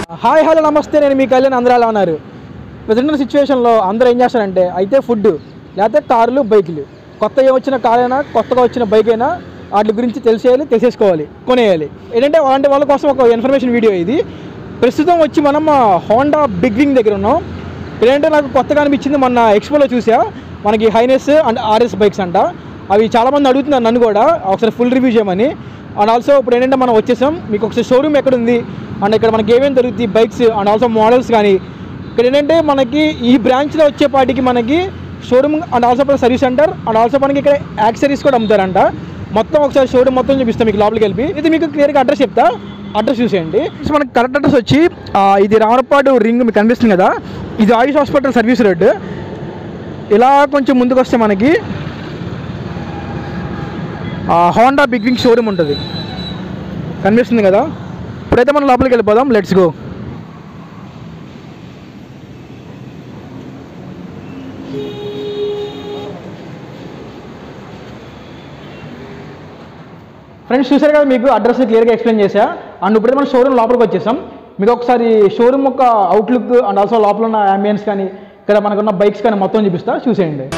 Hi hello నమస్తే నేను మీ కళ్యాణ్ అందరూ ఎలా ఉన్నారు ప్రజెంట్ ఉన్న సిచ్యువేషన్లో అందరూ ఏం చేస్తారంటే అయితే ఫుడ్ లేకపోతే కార్లు బైకులు కొత్తగా వచ్చిన కార్ అయినా కొత్తగా వచ్చిన బైక్ అయినా వాటి గురించి తెలిసేయాలి తెలిసేసుకోవాలి కొనేయాలి ఏంటంటే అలాంటి వాళ్ళ కోసం ఒక ఇన్ఫర్మేషన్ వీడియో ఇది ప్రస్తుతం వచ్చి మనం హోండా బిగ్ వింగ్ దగ్గర ఉన్నాం ఏంటంటే నాకు కొత్తగా అనిపించింది మొన్న ఎక్స్పోలో చూసా మనకి హైనెస్ అండ్ ఆర్ఎస్ బైక్స్ అంట అవి చాలామంది అడుగుతున్నారు నన్ను కూడా ఒకసారి ఫుల్ రివ్యూ చేయమని అండ్ ఆల్సో ఇప్పుడు ఏంటంటే మనం వచ్చేసాం మీకు ఒకసారి షోరూమ్ ఎక్కడ ఉంది అండ్ ఇక్కడ మనకి ఏమేమి దొరుకుతాయి బైక్స్ అండ్ ఆల్సో మోడల్స్ కానీ ఇక్కడ ఏంటంటే మనకి ఈ బ్రాంచ్లో వచ్చేపాటికి మనకి showroom and also service centre and also మనకి ఇక్కడ యాక్సరీస్ కూడా అమ్ముతారంట మొత్తం ఒకసారి షోరూమ్ మొత్తం చూపిస్తాం మీకు లోపలికి వెళ్ళి ఇది మీకు క్లియర్గా అడ్రస్ చెప్తా అడ్రస్ చూసేయండి సో మనకి కరెక్ట్ అడ్రస్ వచ్చి ఆ, ఇది రామరపాడు రింగ్ మీకు కనిపిస్తుంది కదా ఇది ఆయుష్ హాస్పిటల్ సర్వీస్ రోడ్ ఇలా కొంచెం ముందుకు వస్తే మనకి హోండా బిగ్ వింగ్ షోరూమ్ ఉంటుంది కనిపిస్తుంది కదా ఇప్పుడైతే మనం లోపలికి వెళ్ళిపోదాం లెట్స్ గో ఫ్రెండ్స్ చూసారు కదా మీకు అడ్రస్ క్లియర్గా ఎక్స్ప్లెయిన్ చేశా అండ్ ఇప్పుడైతే మనం షోరూమ్ లోపలికి వచ్చేసాం మీకు ఒకసారి షోరూమ్ యొక్క అవుట్లుక్ అండ్ ఆల్సో లోపల ఉన్న అంబియన్స్ కానీ ఇక్కడ మనకున్న బైక్స్ కానీ మొత్తం చూపిస్తా చూసేయండి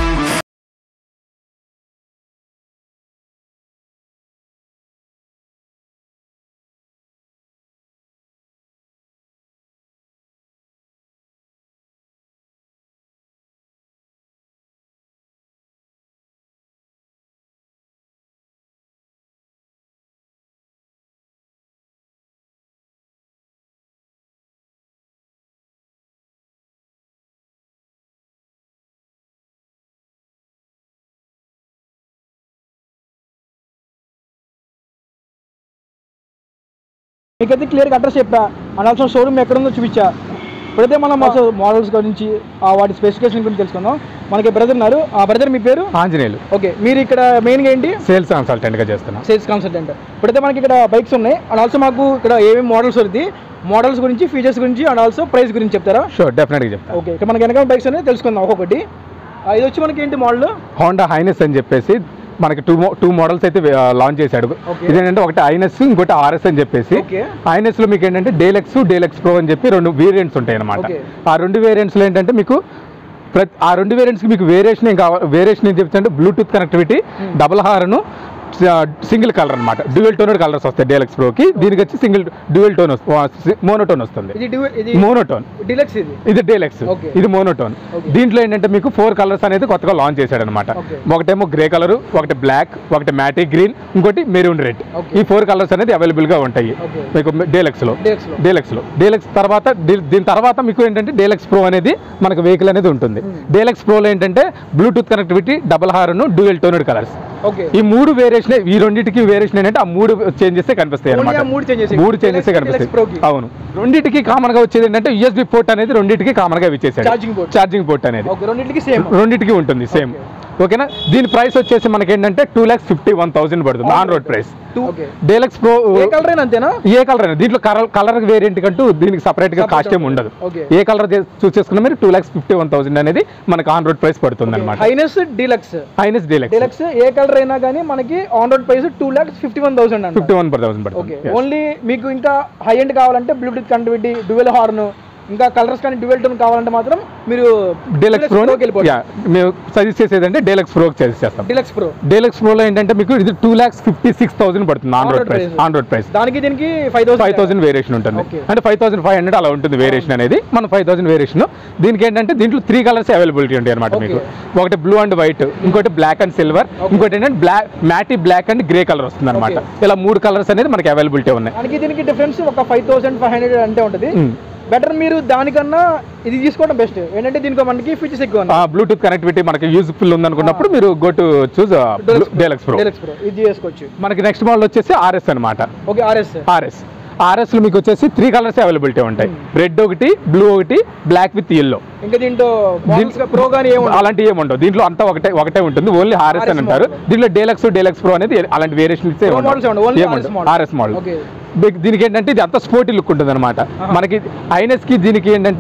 మీకైతే క్లియర్గా అడ్రస్ చెప్పా అండ్ ఆల్సో షోరూమ్ ఎక్కడ ఉందో చూపించా ఇప్పుడైతే మనం అసలు మోడల్స్ గురించి ఆ వాటి స్పెసిఫికేషన్ గురించి తెలుసుకుందాం మనకి బ్రదర్ ఉన్నారు ఆ బ్రదర్ మీ పేరు ఆంజనేయులు ఓకే మీరు ఇక్కడ మెయిన్గా ఏంటి సేల్స్ కన్సల్టెంట్ గా చేస్తున్నా సేల్స్ కన్సల్టెంట్ ఇప్పుడైతే మనకి ఇక్కడ బైక్స్ ఉన్నాయి అండ్ ఆల్సో మాకు ఇక్కడ ఏమేమి మోడల్స్ ఉంది మోడల్స్ గురించి ఫీచర్స్ గురించి అండ్ ఆల్సో ప్రైస్ గురించి చెప్తారా షూర్ డెఫినెట్ గా చెప్తా ఓకే ఇక్కడ మనకి వెనకాల బైక్స్ ఉన్నాయి తెలుసుకుందాం ఒక్కొక్కటి ఆ, ఇది వచ్చి మనకి ఏంటి మోడల్ హోండా హైనెస్ అని చెప్పేసి మనకి టూ టూ మోడల్స్ అయితే లాంచ్ చేశాడు Okay. ఇదేంటంటే ఒకటి ఐనెస్ ఇంకోటి ఆర్ఎస్ అని చెప్పేసి Okay. ఐనెస్ లో మీకు ఏంటంటే డేలెక్స్ డేలెక్స్ ప్రో అని చెప్పి రెండు వేరియంట్స్ ఉంటాయి అనమాట Okay. ఆ రెండు వేరియంట్స్ లో ఏంటంటే మీకు ప్రతి ఆ రెండు వేరియంట్స్ కి మీకు వేరియేషన్ ఏం కావాలి వేరియేషన్ ఏం చెప్తుంటే Bluetooth connectivity double horn single colour అనమాట డ్యూయల్ టోన్ కలర్స్ వస్తాయి డేలెక్స్ ప్రోకి దీనికి వచ్చి సింగిల్ డ్యూయల్ టోన్ మోనోటోన్ వస్తుంది ఇది డ్యూ- ఇది మోనోటోన్ డిలక్స్ ఇది ఇది డేలెక్స్ Okay. ఇది మోనోటోన్ Okay. దీంట్లో ఏంటంటే మీకు ఫోర్ కలర్స్ అనేది కొత్తగా లాంచ్ చేశాడు అనమాట Okay. ఒకటేమో గ్రే కలర్ ఒకటి బ్లాక్ ఒకటి మ్యాటీ గ్రీన్ ఇంకోటి మెరూన్ రెడ్ Okay. ఈ ఫోర్ కలర్స్ అనేది అవైలబుల్ గా ఉంటాయి Okay. మీకు డేలెక్స్ లో Deluxe లో. డేలెక్స్ లో డేలెక్స్ తర్వాత దీ- దీని తర్వాత మీకు ఏంటంటే డేలెక్స్ ప్రో అనేది మనకు వెహికల్ అనేది ఉంటుంది డేలెక్స్ ప్రోలో ఏంటంటే Bluetooth connectivity double horn dual toned colours okay ఈ మూడు వేరియేషన్ ఈ రెండింటికి వేరియేషన్ ఏంటంటే ఆ మూడు చేంజెస్ కనిపిస్తాయి Only అనమాట ఆ మూడు changes. మూడు చేంజెస్ Deluxe, కనిపిస్తాయి Deluxe Pro కి. అవును రెండింటికి కామన్ గా వచ్చేది ఏంటంటే యూఎస్బి పోర్ట్ అనేది రెండింటికి కామన్ గా ఇచ్చేసాడు Charging port. ఛార్జింగ్ పోర్ట్ అనేది ఓకే రెండింటికి సేమ్ రెండింటికి ఉంటుంది సేమ్ ఓకేనా దీని ప్రైస్ వచ్చేసి మనకి ఏంటంటే two lakhs fifty one thousand పడుతుంది on road price okay deluxe pro ఏ కలర్ అయినా అంతేనా ఏ కలర్ అయినా దీంట్లో కలర్ కలర్ వేరియంట్ కంటూ దీనికి సపరేట్ గా Separate కాస్ట్ ఏమి ఉంటుంది. ఉండదు Okay. ఏ కలర్ చూస్ చేసుకున్నా మీరు two lakhs fifty one thousand అనేది మనకి ఆన్ రోడ్ ప్రైస్ పడుతుంది అనమాట Hness deluxe Hness deluxe deluxe ఏ కలర్ అయినా కానీ మనకి on road price two lakhs fifty one thousand అంట fifty one per thousand okay పడుతుంది ఓన్లీ మీకు ఇంకా హై ఎండ్ కావాలంటే బ్లూటూత్ కనెక్టివిటీ డ్యూయల్ హార్న్ ఇంకా కలర్స్ కానీ డ్యూయల్ టోన్ కావాలంటే మాత్రం మీరు డేలక్స్ ప్రో వెళ్ళిపోండి మేము సజెస్ట్ చేసేది అంటే డేలక్స్ ప్రో సజెస్ట్ చేస్తాం డీలక్స్ ప్రో డేలక్స్ ప్రోలో ఏంటంటే మీకు ఇది two lakhs fifty six thousand పడుతుంది on On road road price price. On road price దానికి దీనికి five thousand five thousand variation ఉంటుంది Okay. అంటే ఫైవ్ థౌసండ్ ఫైవ్ హండ్రెడ్ అలా ఉంటుంది వేరియేషన్ అనేది మన ఫైవ్ థౌసండ్ వేరియేషన్ దీనికి ఏంటంటే దీంట్లో త్రీ కలర్స్ అవైలబిలిటీ ఉంటాయి అనమాట Okay. మీకు ఒకటి బ్లూ అండ్ వైట్ ఇంకోటి బ్లాక్ అండ్ సిల్వర్ ఇంకోటి ఏంటంటే black matte black and grey colour వస్తుంది అనమాట Okay. ఇలా మూడు కలర్స్ అనేది మనకి అవైలబిలిటీ ఉన్నాయి దానికి దీనికి డిఫరెన్స్ ఒక ఫైవ్ థౌసండ్ ఫైవ్ హండ్రెడ్ అంటే ఉంటుంది Hmm. బెటర్ మీరు దానికన్నా ఇది తీసుకోవడం బెస్ట్ ఏంటంటే దీనికి మనకి ఫీచర్స్ ఎక్కువ ఉన్నాయి బ్లూటూత్ కనెక్టివిటీ మనకి యూజ్ఫుల్ ఉంది అనుకున్నప్పుడు మీరు go to choose deluxe pro deluxe pro ఇది చేసుకోవచ్చు మనకి నెక్స్ట్ మోడల్ వచ్చేసి ఆర్ఎస్ అనమాట ఓకే ఆర్ఎస్ ఆర్ఎస్ ఆర్ఎస్ లో మీకు వచ్చేసి త్రీ కలర్స్ అవైలబిలిటీ ఉంటాయి రెడ్ ఒకటి బ్లూ ఒకటి బ్లాక్ విత్ ఎల్లో ఇంకా దీంట్లో ప్రో కానీ ఏముండదు అలాంటి ఏమి ఉండవు దీంట్లో అంతా ఒకటే ఒకటే ఉంటుంది ఓన్లీ ఆర్ఎస్ అని RS అంటారు దీంట్లో డేలక్స్ డేలక్స్ ప్రో అనేది అలాంటి వేరియేషన్ Pro models ఏముండవు, only RS model. RS model Okay. దీనికి ఏంటంటే ఇది అంతా స్పోర్టీ లుక్ ఉంటుంది అనమాట మనకి ఐనెస్ కి దీనికి ఏంటంటే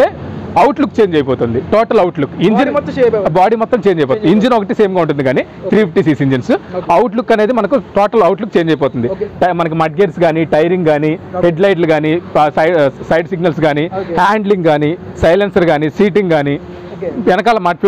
అవుట్లుక్ చేంజ్ అయిపోతుంది టోటల్ అవుట్లుక్ ఇంజిన్ Body మొత్తం shape అయిపోతుంది. బాడీ మొత్తం చేంజ్ అయిపోతుంది ఇంజిన్ ఒకటి సేమ్ గా ఉంటుంది కానీ three fifty CC engines outlook అనేది మనకు టోటల్ అవుట్లుక్ చేంజ్ అయిపోతుంది Okay. టై- మనకి మడ్ గేర్స్ కానీ టైరింగ్ కానీ హెడ్ లైట్లు కానీ సైడ్ సైడ్ సిగ్నల్స్ కానీ Okay. హ్యాండ్లింగ్ కానీ సైలెన్సర్ కానీ సీటింగ్ కానీ ఓకే వెనకాల మడ్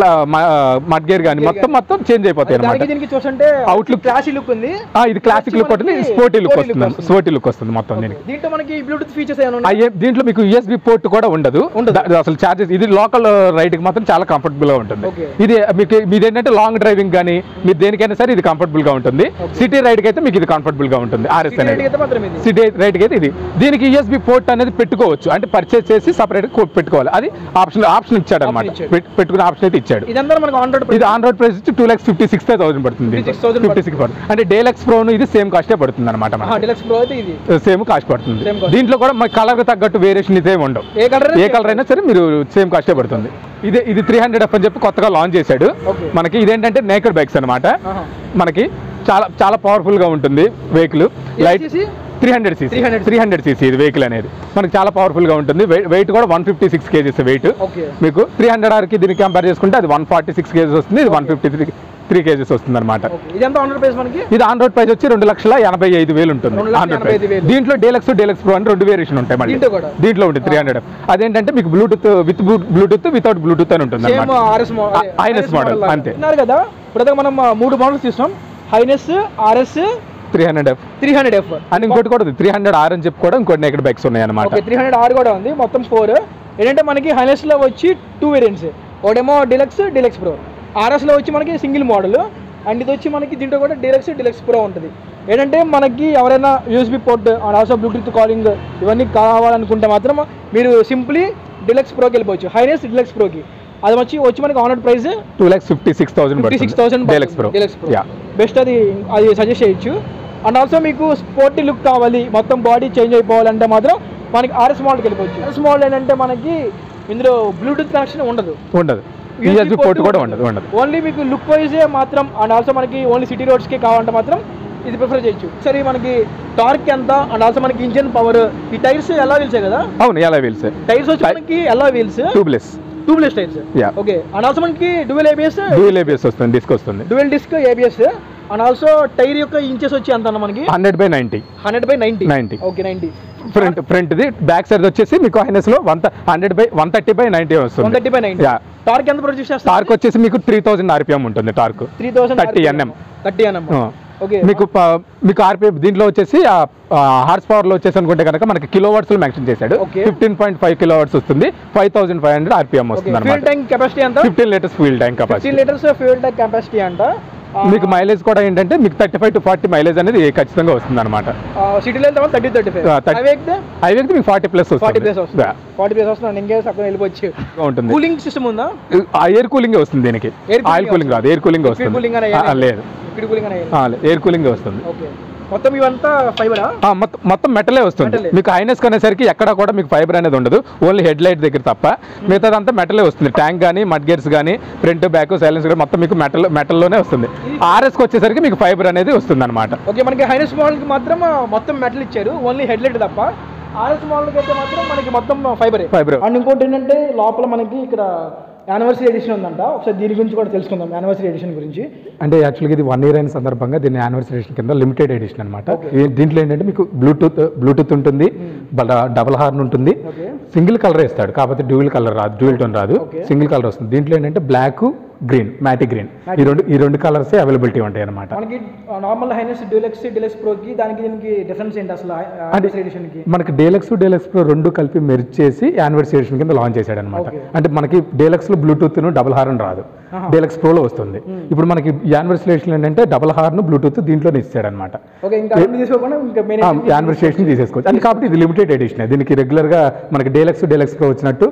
మడ్ గేర్ కానీ మొత్తం మొత్తం చేంజ్ అయిపోతాయి దానికి అనమాట దీనికి చూస్తుంటే Outlook- క్లాసీ లుక్ ఉంది ఇది క్లాసిక్ లుక్ ఉంటుంది మనకి స్పోర్టీ లుక్ sporty look వస్తుంది వస్తుంది. స్పోర్టీ లుక్ వస్తుంది మొత్తం దీనికి దీంట్లో మనకి బ్లూటూత్ ఫీచర్స్ ఏమైనా ఉన్నాయి అయ్యే దీంట్లో మీకు యూఎస్బి పోర్ట్ కూడా ఉండదు ఉండదు. దా- అసలు చార్జెస్ ఇది లోకల్ రైడ్ కి మాత్రం చాలా కంఫర్టబుల్ గా ఉంటుంది Okay. ఇది మీకు మీది ఏంటంటే లాంగ్ డ్రైవింగ్ కానీ మీరు దేనికైనా సరే ఇది కంఫర్టబుల్ గా ఉంటుంది సిటీ రైడ్ కి అయితే మీకు ఇది కంఫర్టబుల్ గా ఉంటుంది ఆర్ఎస్ అనేది అయితే మాత్రం ఇది సిటీ రైడ్ కి అయితే ఇది దీనికి యూఎస్బి పోర్ట్ అనేది పెట్టుకోవచ్చు అంటే పర్చేస్ చేసి సపరేట్ పెట్టుకోవాలి అది ఆప్షన్ ఆప్షన్ ఇచ్చాడు అనమాట Option ఇచ్చాడు. పెట్టుకునే ఆప్షన్ అయితే ఇచ్చాడు ఇదంతా మనకు ఆన్ రోడ్ ఇది ఆన్ రోడ్ ప్రైస్ వచ్చి two lakhs fifty six thousand పడుతుంది 56,000 ఫిఫ్టీ సిక్స్ పడుతుంది అంటే డేలక్స్ ప్రో ఇది సేమ్ కాస్టే పడుతుంది అనమాట మనకి డిలక్స్ ప్రో అయితే ఇది సేమ్ కాస్ట్ పడుతుంది Same cost. దీంట్లో కూడా మన కలర్ తగ్గట్టు వేరియేషన్ ఇదే ఉండవు ఏ కలర్ ఏ కలర్ అయినా సరే మీరు సేమ్ కాస్టే పడుతుంది ఇది ఇది త్రీ హండ్రెడ్ ఎఫ్ అని చెప్పి కొత్తగా లాంచ్ చేశాడు Okay. మనకి ఇదేంటంటే నేకడ్ బైక్స్ అనమాట ఆహా. మనకి చాలా చాలా పవర్ఫుల్ గా ఉంటుంది vehicle light CC? Three hundred CC 300 three hundred CC ఇది వెహికల్ అనేది మనకి చాలా పవర్ఫుల్ గా ఉంటుంది వెయిట్ కూడా one fifty six KGs weight okay మీకు త్రీ హండ్రెడ్ ఆర్కి దీనికి కంపేర్ చేసుకుంటే అది వన్ ఫార్టీ సిక్స్ కేజీస్ వస్తుంది ఇది one fifty three three KGs వస్తుంది అనమాట ఓకే ఇదంతా ఆన్ రోడ్ ప్రైస్ మనకి ఇది ఆన్ రోడ్ ప్రైస్ వచ్చి రెండు లక్షల ఎనభై ఐదు వేలు ఉంటుంది రెండు లక్షల ఆన్ రోడ్ ఎనభై ఐదు ప్రైస్ వేలు. దీంట్లో డేలక్స్ డేలక్స్ ప్రో అని రెండు వేరియేషన్ ఉంటాయి మళ్ళీ దీంట్లో కూడా? దీంట్లో ఉంటుంది త్రీ హండ్రెడ్ అదేంటంటే మీకు Bluetooth with Bluetooth without Bluetooth అని ఉంటుంది సేమ్ అనమాట ఆర్ఎస్ మోడల్ హైనెస్ మోడల్ అంతే ఉన్నారు కదా ఇప్పుడు మనం ఆ, మూడు మోడల్స్ చూసినాం Hness RS three hundred F three hundred F అని ఇంకోటి కూడా త్రీ హండ్రెడ్ ఆర్ అని చెప్పి కూడా ఇంకోటి నెగడ్ బైక్స్ ఉన్నాయి అనమాట ఓకే త్రీ హండ్రెడ్ ఆర్ కూడా ఉంది మొత్తం ఫోర్ ఏంటంటే మనకి హైనెస్ లో వచ్చి టూ వేరియంట్స్ ఒకటేమో డిలక్స్ డిలక్స్ ప్రో ఆర్ఎస్ లో వచ్చి మనకి సింగిల్ మోడల్ అండ్ ఇది వచ్చి మనకి దీంట్లో కూడా డిలక్స్ డిలక్స్ ప్రో ఉంటుంది ఏంటంటే మనకి ఎవరైనా USB port and also Bluetooth calling ఇవన్నీ కావాలనుకుంటే మాత్రం మీరు సింప్లీ డిలక్స్ ప్రోకి వెళ్ళిపోవచ్చు హైనెస్ డిలక్స్ ప్రోకి అది వచ్చి వచ్చి మనకి ఆనర్ price two lakhs fifty six thousand fifty six thousand deluxe pro deluxe pro yeah best అది అది సజెస్ట్ చేయొచ్చు అండ్ ఆల్సో మీకు స్పోర్టీ లుక్ కావాలి మొత్తం బాడీ చేంజ్ అయిపోవాలంటే మాత్రం మనకి ఆర్ఎస్ మోడల్కి వెళ్ళిపోవచ్చు ఆర్ఎస్ మోడల్ ఏంటంటే మనకి ఇందులో బ్లూటూత్ కనెక్షన్ ఉండదు ఉండదు యూఎస్బి పోర్ట్ కూడా ఉండదు ఉండదు ఓన్లీ మీకు లుక్ వైజే మాత్రం అండ్ ఆల్సో మనకి ఓన్లీ సిటీ రోడ్స్కి కావాలంటే మాత్రం ఇది ప్రిఫర్ చేయొచ్చు సరే మనకి టార్క్ ఎంత అండ్ ఆల్సో మనకి ఇంజిన్ పవర్ ఈ టైర్స్ ఎలా వీల్సే కదా అవును ఎలా వీల్స్ టైర్స్ వచ్చి మనకి ఎలా wheels tubeless tubeless tyres yeah okay and also మనకి డ్యూయల్ ఏబిఎస్ డ్యూయల్ ఏబిఎస్ వస్తుంది డిస్క్ వస్తుంది dual disc ABS and also tyre యొక్క ఇంచెస్ వచ్చి ఎంత అన్న మనకి hundred by ninety hundred by ninety 90. Okay ninety front ఫ్రంట్ది బ్యాక్ సైడ్ వచ్చేసి మీకు హైనెస్ లో one hundred by one thirty by ninety one వస్తుంది thirty by ninety yeah torque ఎంత ప్రొడ్యూస్ చేస్తారు టార్క్ వచ్చేసి మీకు త్రీ థౌసండ్ ఆర్పిఎం ఉంటుంది torque three thousand 30 NM. Thirty NM okay మీకు ప- మీకు ఆర్పిఎం దీంట్లో వచ్చేసి హార్స్ పవర్ లో వచ్చేసి అనుకుంటే కనుక మనకి కిలో వర్డ్స్ లో మెన్షన్ చేశాడు Okay. Fifteen point five kilowatts వస్తుంది five thousand five hundred RPM okay వస్తుంది ఫ్యూల్ అనమాట ట్యాంక్ కెపాసిటీ ఎంత fifteen litres fuel tank fifteen capacity litres fuel tank capacity అంట మీకు మైలేజ్ కూడా ఏంటంటే మీకు thirty five to forty mileage అనేది ఖచ్చితంగా వస్తుంది అనమాట సిటీలో వెళ్తే థర్టీ థర్టీ ఫైవ్ ఆ, 30. హైవే ఎక్కితే హైవే మీకు ఫార్టీ ప్లస్ ఫార్టీ ప్లేస్ వస్తుంది వస్తుంది ఫార్టీ ప్లేస్ వస్తుంది ఇంకే అక్కడ వెళ్ళిపోవచ్చు Yeah, ఉంటుంది కూలింగ్ సిస్టమ్ ఉందా ఎయిర్ కూలింగ్ వస్తుంది దీనికి Air cooling ఆయిల్ కూలింగ్ రాదు ఎయిర్ కూలింగ్ వస్తుంది cooling అనే ఆ, లేదు లిక్విడ్ కూలింగ్ అనేది ఎయిర్ కూలింగ్ వస్తుంది ఓకే మొత్తం ఇవంతా ఫైబరా ఆ, మొత్తం మొత్తం మెటలే వస్తుంది Metal ఏ. మీకు హైనెస్ కొనేసరికి ఎక్కడ కూడా మీకు ఫైబర్ అనేది ఉండదు ఓన్లీ హెడ్ లైట్ దగ్గర తప్ప మిగతాదంతా మెటలే వస్తుంది ట్యాంక్ కానీ మడ్ గేర్స్ కానీ ఫ్రంట్ బ్యాక్ సైలెన్స్ కానీ మొత్తం మీకు మెటల్ మెటల్లోనే వస్తుంది ఆర్ఎస్కి వచ్చేసరికి మీకు ఫైబర్ అనేది వస్తుంది అనమాట ఓకే మనకి హైనెస్ మోడల్కి మాత్రం ఆ, మొత్తం మెటల్ ఇచ్చారు ఓన్లీ హెడ్లైట్ తప్ప ఆర్ఎస్ మోడల్కి అయితే మాత్రం మనకి మొత్తం ఫైబరే Fiber. అండ్ ఇంకోటి ఏంటంటే లోపల మనకి ఇక్కడ యానివర్సరీ ఎడిషన్ ఉందంట ఒకసారి దీని గురించి కూడా తెలుసుకుందాం యానివర్సరీ ఎడిషన్ గురించి అంటే యాక్చువల్గా ఇది వన్ ఇయర్ అయిన సందర్భంగా దీన్ని యానివర్సరీ కింద లిమిటెడ్ ఎడిషన్ అనమాట దీంట్లో ఏంటంటే మీకు బ్లూటూత్ బ్లూటూత్ ఉంటుంది డబల్ హార్న్ ఉంటుంది ఓకే సింగిల్ కలర్ ఇస్తాడు కాకపోతే డ్యూయల్ కలర్ రాదు డ్యూయల్ టోన్ రాదు Okay. సింగిల్ కలర్ వస్తుంది దీంట్లో ఏంటంటే బ్లాక్ గ్రీన్ మ్యాటి గ్రీన్ ఈ రెండు ఈ రెండు కలర్స్ అవైలబిలిటీ ఉంటాయి అనమాట మనకి నార్మల్ హైనెస్ డిలక్స్ డిలక్స్ ప్రోకి దానికి దీనికి డిఫరెన్స్ ఏంటి అసలు యానివర్సరీ ఎడిషన్కి మనకి డేలక్స్ డేలక్స్ ప్రో రెండు కలిపి మెర్జ్ చేసి యానివర్సరీ ఎడిషన్ కింద లాంచ్ చేశాడు అనమాట Okay. అంటే మనకి డేలక్స్ లో బ్లూటూత్ డబుల్ హార్న్ రాదు డేలక్స్ ప్రోలో వస్తుంది ఇప్పుడు మనకి యానివర్సరీ ఎడిషన్ ఏంటంటే డబుల్ హార్న్ బ్లూటూత్ దీంట్లోనే ఇచ్చాడు అనమాట ఓకే ఇంకా అన్ని తీసుకోకుండా ఇంకా మెయిన్ యానివర్సరీ ఎడిషన్ తీసేసుకోవచ్చు అంటే కాబట్టి ఇది లిమిటెడ్ ఎడిషన్ దీనికి రెగ్యులర్ గా మనకి డేలక్స్ డేలక్స్ ప్రో వచ్చినట్టు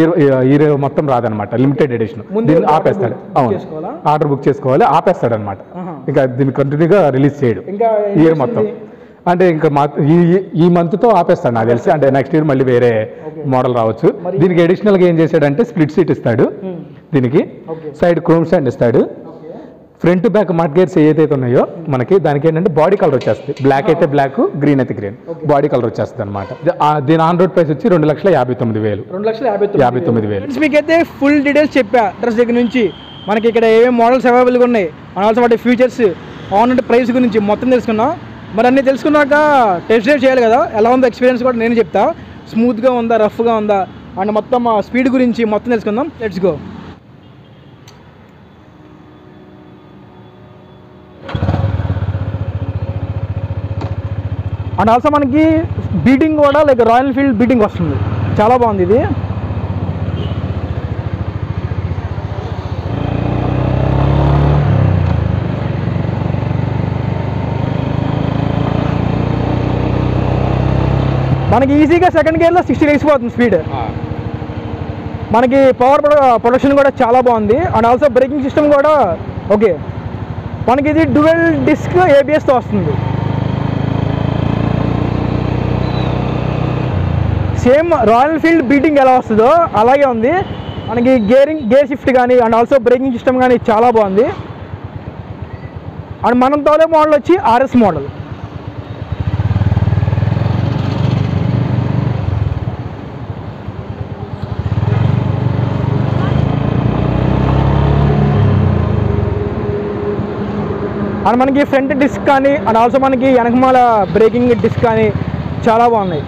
ఈ ఈ మొత్తం రాదనమాట లిమిటెడ్ ఎడిషన్ ముందు దీన్ని order ఆపేస్తాడు book అవును చేసుకోవాలా? ఆర్డర్ బుక్ చేసుకోవాలి ఆపేస్తాడు అనమాట ఆహా. ఇంకా దీన్ని కంటిన్యూగా రిలీజ్ చేయడు ఇంకా ఏం ఇయర్ చేస్తుంది? మొత్తం అంటే ఇంకా మా ఈ ఈ మంత్ తో ఆపేస్తాడు నాకు తెలిసి అంటే నెక్స్ట్ ఇయర్ మళ్ళీ వేరే మోడల్ రావచ్చు మరి- దీనికి అడిషనల్ గా ఏం చేశాడంటే స్ప్లిట్ సీట్ ఇస్తాడు Hmm. దీనికి ఓకే సైడ్ క్రోమ్ స్టాండ్ ఇస్తాడు okay front back mudguards ఏదైతే ఉన్నాయో మనకి దానికి ఏంటంటే బాడీ కలర్ వచ్చేస్తుంది బ్లాక్ అయితే బ్లాక్ గ్రీన్ అయితే గ్రీన్ బాడీ కలర్ వచ్చేస్తుంది అనమాట దీని ఆన్ రోడ్ ప్రైస్ వచ్చి రెండు లక్షల యాభై తొమ్మిది వేలు రెండు లక్షల యాభై యాభై తొమ్మిది వేలు ఫ్రెండ్స్ మీకైతే ఫుల్ డీటెయిల్స్ చెప్పా డ్రెస్ దగ్గర నుంచి మనకి ఇక్కడ ఏమేమి మోడల్స్ అవైలబుల్గా ఉన్నాయి అండ్ ఆల్సో వాటి ఫీచర్స్ ఆన్ అండ్ ప్రైస్ గురించి మొత్తం తెలుసుకున్నాం మరి అన్నీ తెలుసుకున్నాక టెస్ట్ డ్రైవ్ చేయాలి కదా ఎలా ఉందో ఎక్స్పీరియన్స్ కూడా నేను చెప్తా స్మూత్గా ఉందా రఫ్గా ఉందా అండ్ మొత్తం స్పీడ్ గురించి మొత్తం తెలుసుకుందాం లెట్స్ గో అండ్ ఆల్సో మనకి బీటింగ్ కూడా లైక్ రాయల్ ఫీల్డ్ బీటింగ్ వస్తుంది చాలా బాగుంది ఇది మనకి ఈజీగా సెకండ్ గేర్లో సిక్స్టీ వేసిపోతుంది స్పీడ్ మనకి పవర్ ప్రొడక్షన్ కూడా చాలా బాగుంది అండ్ ఆల్సో బ్రేకింగ్ సిస్టమ్ కూడా ఓకే మనకి ఇది డ్యువెల్ డిస్క్ ఏబిఎస్తో వస్తుంది సేమ్ రాయల్ ఫీల్డ్ బీటింగ్ ఎలా వస్తుందో అలాగే ఉంది మనకి గేరింగ్ గేర్ షిఫ్ట్ కానీ అండ్ ఆల్సో బ్రేకింగ్ సిస్టమ్ కానీ చాలా బాగుంది అండ్ మనం తోలే మోడల్ వచ్చి ఆర్ఎస్ మోడల్ అండ్ మనకి ఫ్రంట్ డిస్క్ కానీ అండ్ ఆల్సో మనకి వెనకమాల బ్రేకింగ్ డిస్క్ కానీ చాలా బాగున్నాయి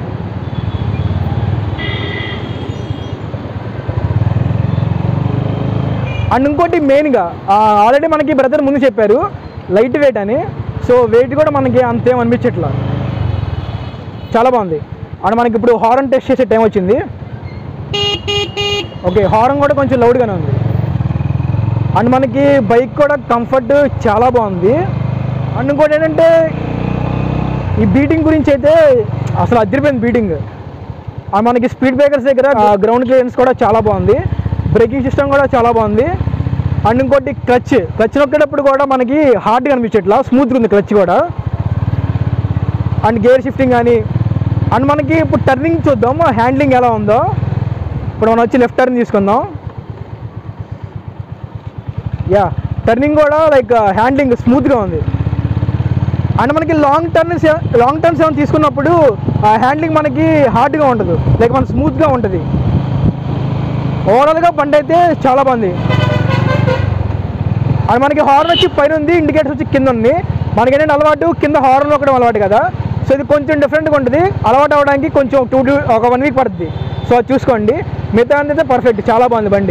అండ్ ఇంకోటి మెయిన్గా ఆల్రెడీ మనకి బ్రదర్ ముందు చెప్పారు లైట్ వెయిట్ అని సో వెయిట్ కూడా మనకి అంతేం అనిపించట్లా చాలా బాగుంది అండ్ మనకి ఇప్పుడు హారన్ టెస్ట్ చేసే టైం వచ్చింది ఓకే హారన్ కూడా కొంచెం లౌడ్గానే ఉంది అండ్ మనకి బైక్ కూడా కంఫర్ట్ చాలా బాగుంది అండ్ ఇంకోటి ఏంటంటే ఈ బీటింగ్ గురించి అయితే అసలు అదిరిపోయింది బీటింగ్ ఆ మనకి స్పీడ్ బ్రేకర్స్ దగ్గర గ్రౌండ్ క్లియరెన్స్ కూడా చాలా బాగుంది బ్రేకింగ్ సిస్టమ్ కూడా చాలా బాగుంది అండ్ ఇంకోటి క్లచ్ క్లచ్ నొక్కేటప్పుడు కూడా మనకి హార్డ్గా అనిపించట్లా స్మూత్గా ఉంది క్లచ్ కూడా అండ్ గేర్ షిఫ్టింగ్ కానీ అండ్ మనకి ఇప్పుడు టర్నింగ్ చూద్దాం హ్యాండ్లింగ్ ఎలా ఉందో ఇప్పుడు మనం వచ్చి లెఫ్ట్ టర్న్ తీసుకుందాం యా టర్నింగ్ కూడా లైక్ హ్యాండ్లింగ్ స్మూత్గా ఉంది అండ్ మనకి లాంగ్ టర్న్స్ లాంగ్ టర్న్స్ ఏమైనా తీసుకున్నప్పుడు హ్యాండ్లింగ్ మనకి హార్డ్గా ఉండదు లైక్ మన స్మూత్గా ఉంటుంది ఓవరాల్గా బండి అయితే చాలా బాగుంది అండ్ మనకి హార్న్ వచ్చి పైన ఉంది ఇండికేటర్స్ వచ్చి కింద ఉంది మనకి ఏంటంటే అలవాటు కింద హార్న్ ఒకటి అలవాటు కదా సో ఇది కొంచెం డిఫరెంట్గా ఉంటుంది అలవాటు అవ్వడానికి కొంచెం టూ టూ ఒక వన్ వీక్ పడుతుంది సో అది చూసుకోండి మిగతా అయితే పర్ఫెక్ట్ చాలా బాగుంది బండి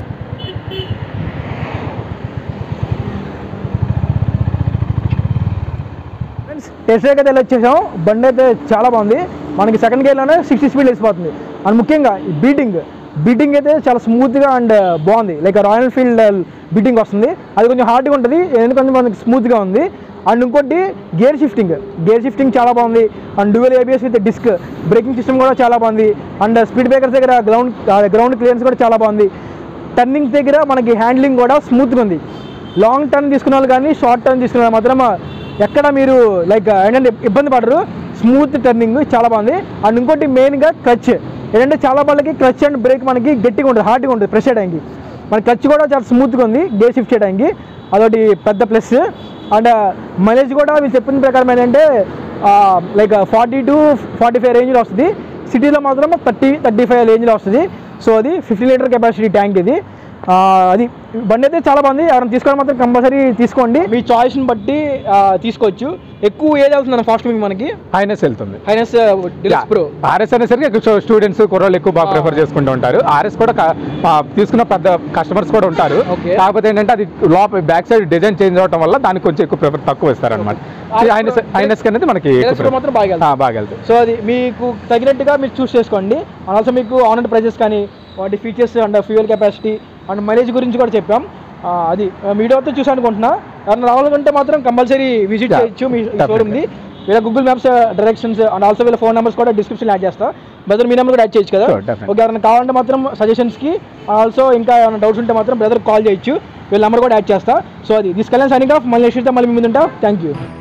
ఫ్రెండ్స్ టెస్ట్ రైడ్ అయితే వచ్చేసాం బండి అయితే చాలా బాగుంది మనకి సెకండ్ గేర్లోనే సిక్స్టీ స్పీడ్ వెళ్ళిపోతుంది అండ్ ముఖ్యంగా ఈ బీటింగ్ బీటింగ్ అయితే చాలా స్మూత్గా అండ్ బాగుంది లైక్ రాయల్ ఫీల్డ్ బీటింగ్ వస్తుంది అది కొంచెం హార్డ్గా ఉంటుంది ఎందుకంటే మనకి స్మూత్గా ఉంది అండ్ ఇంకోటి గేర్ షిఫ్టింగ్ గేర్ షిఫ్టింగ్ చాలా బాగుంది and dual ABS with disc braking system కూడా చాలా బాగుంది అండ్ స్పీడ్ బ్రేకర్స్ దగ్గర గ్రౌండ్ గ్రౌండ్ క్లియరెన్స్ కూడా చాలా బాగుంది టర్నింగ్స్ దగ్గర మనకి హ్యాండ్లింగ్ కూడా స్మూత్గా ఉంది లాంగ్ టర్న్ తీసుకున్న వాళ్ళు కానీ షార్ట్ టర్న్ తీసుకున్న వాళ్ళు మాత్రం ఎక్కడ మీరు లైక్ ఏంటంటే ఇబ్బంది పడరు స్మూత్ టర్నింగ్ చాలా బాగుంది అండ్ ఇంకోటి మెయిన్గా క్లచ్ ఏంటంటే చాలా వాళ్ళకి క్లచ్ అండ్ బ్రేక్ మనకి గట్టిగా ఉంటుంది హార్డ్గా ఉంటుంది ప్రెస్ చేయడానికి మన క్లచ్ కూడా చాలా స్మూత్గా ఉంది గేర్ షిఫ్ట్ చేయడానికి అదొకటి పెద్ద ప్లస్ అండ్ మైలేజ్ కూడా మీరు చెప్పిన ప్రకారం ఏంటంటే like forty to forty five రేంజ్లో వస్తుంది సిటీలో మాత్రం థర్టీ థర్టీ ఫైవ్ రేంజ్లో వస్తుంది సో అది ఫిఫ్టీ లీటర్ కెపాసిటీ ట్యాంక్ ఇది ఆ, అది బండి అయితే చాలా బాగుంది ఎవరైనా తీసుకోవడం మాత్రం కంపల్సరీ తీసుకోండి మీ చాయిస్ని బట్టి ఆ, తీసుకోవచ్చు ఎక్కువ ఏది అవుతుంది ఫాస్ట్ మీకు మనకి హైనెస్ వెళ్తుంది హైనస్ డిలక్స్ ప్రో ఆర్ఎస్ అనేసరికి స్టూడెంట్స్ కుర్రోళ్ళు ఎక్కువ బాగా ఆ. ప్రిఫర్ చేసుకుంటూ ఉంటారు ఆర్ఎస్ కూడా క- ఆ, తీసుకున్న పెద్ద కస్టమర్స్ కూడా ఉంటారు Okay. కాకపోతే ఏంటంటే అది లోపల బ్యాక్ సైడ్ డిజైన్ చేంజ్ అవడం వల్ల దానికి కొంచెం ఎక్కువ ప్రిఫర్ తక్కువ ఇస్తారనమాట Okay. హైనెస్ హైనెస్ అనేది మనకి ఎక్కువ డిలక్స్ ప్రో prefer- మాత్రం బాగా వెళ్తుంది. ఆ, బాగా వెళ్తుంది సో అది మీకు తగినట్టుగా మీరు చూస్ చేసుకోండి అండ్ ఆల్సో మీకు ఆన్ అండ్ ప్రైజెస్ కానీ వాటి features and fuel capacity and mileage గురించి కూడా చెప్పాం ఆ, అది వీడియోతో చూసి అనుకుంటున్నా ఎవరైనా రావాలనుకుంటే మాత్రం కంపల్సరీ విజిట్ Yeah, చేయొచ్చు మీ definitely. షోరూమ్ది వీళ్ళ Google maps directions and also వీళ్ళ ఫోన్ నెంబర్స్ కూడా డిస్క్రిప్షన్ యాడ్ చేస్తా బ్రదర్ మీ నెంబర్ కూడా యాడ్ చేయొచ్చు కదా Sure, definitely. ఓకే ఎవరైనా కావాలంటే మాత్రం సజెషన్స్కి ఆల్సో ఇంకా ఏమైనా డౌట్స్ ఉంటే మాత్రం బ్రదర్ కాల్ చేయొచ్చు వీళ్ళ నెంబర్ కూడా యాడ్ చేస్తా సో అది దిస్ కళ్యాణ్ సైనింగ్ ఆఫ్ మళ్ళీ నెక్స్ట్ మళ్ళీ మీ ముందుంటా థ్యాంక్ యూ